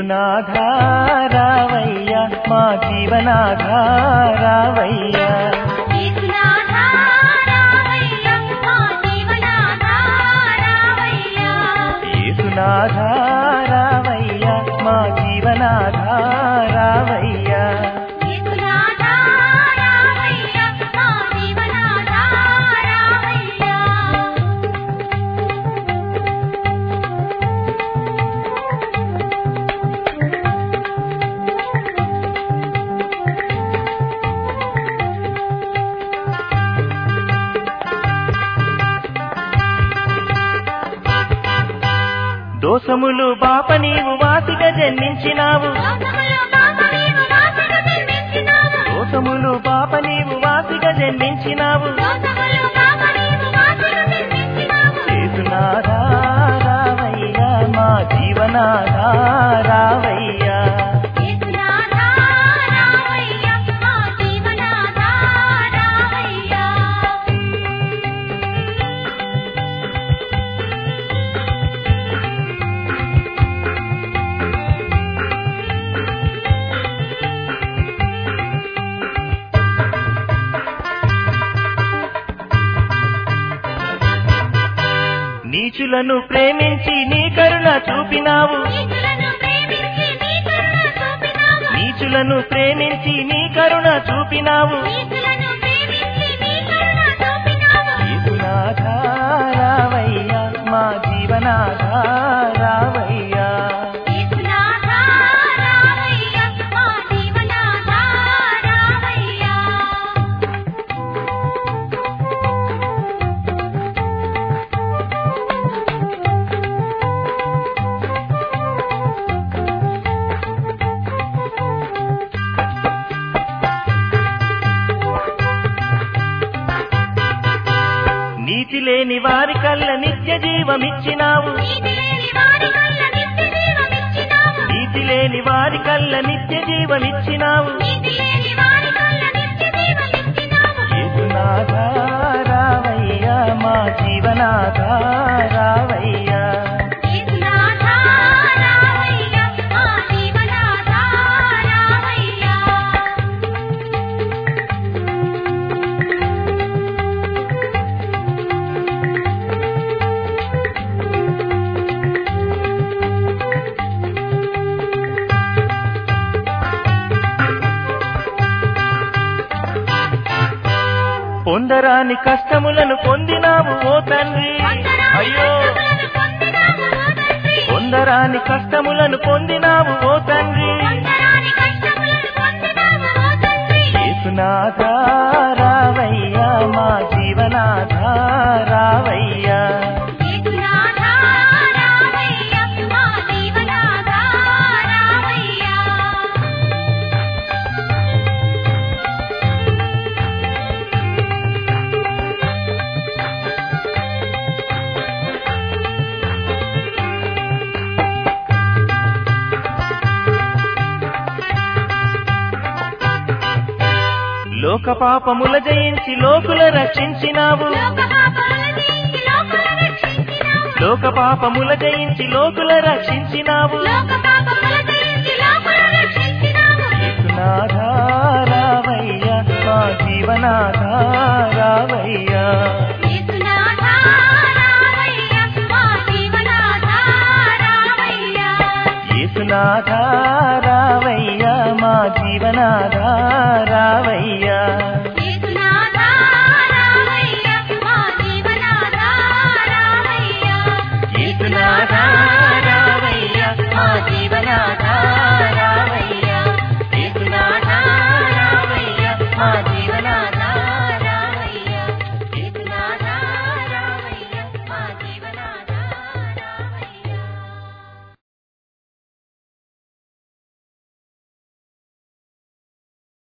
యేసునాధారావయ్య మా జీవనాధారావయ్య యేసునాథా రావయ్య మా జీవనాథా రావయ్య యేసునాధారావయ్య మా జీవనాధారావయ్య యేసునాథా రావయ్య మా జీవనాథా రావయ్య దోషములు బాప నీవు వాసిగా జన్మించినావు దోసములు పాప నీవు వాసిగా జన్మించినావు దోషములు బాప నీవు వాసిగా జన్మించినావు దోసములు పాప నీవు వాసిగా జన్మించినావు యేసునాధారావయ్య మా జీవనాధారావయ్య యేసునాథా రావయ్య మా జీవనాథా రావయ్య నీచులను ప్రేమించి నీ కరుణ చూపినావు నీచులను ప్రేమించి నీ కరుణ చూపినావు నీచులను ప్రేమించి నీ కరుణ చూపినావు నీచులను ప్రేమించి నీ కరుణ చూపినావు యేసునాధారావయ్య మా జీవనాధారావయ్య యేసునాథా రావయ్య మా జీవనాథా రావయ్య నీతి లేని వారి కల్ల నిత్య జీవమిచ్చినావు నీతి లేని వారి వల్ల నిత్య జీవమిచ్చినావు నీతి లేని వారి కల్ల నిత్య జీవమిచ్చినావు నీతి లేని వారి వల్ల నిత్య జీవమిచ్చినావు యేసునాధారావయ్య మా జీవనాధారావయ్య యేసునాథా రావయ్య మా జీవనాథా రావయ్య పొందరాని కష్టములను పొందినావు ఓ తండ్రి అయ్యో పొందరాని కష్టములను పొందినావు ఓ తండ్రి యేసునాధారావయ్య మా జీవనాధారావయ్య లోక పాపముల జయించి లోకుల రక్షించినావు లోక పాపముల జయించి లోకుల రక్షించినావు యేసునాధారావయ్య మా జీవనాధారావయ్య యేసునాధారావయ్య మా జీవనాధారావయ్య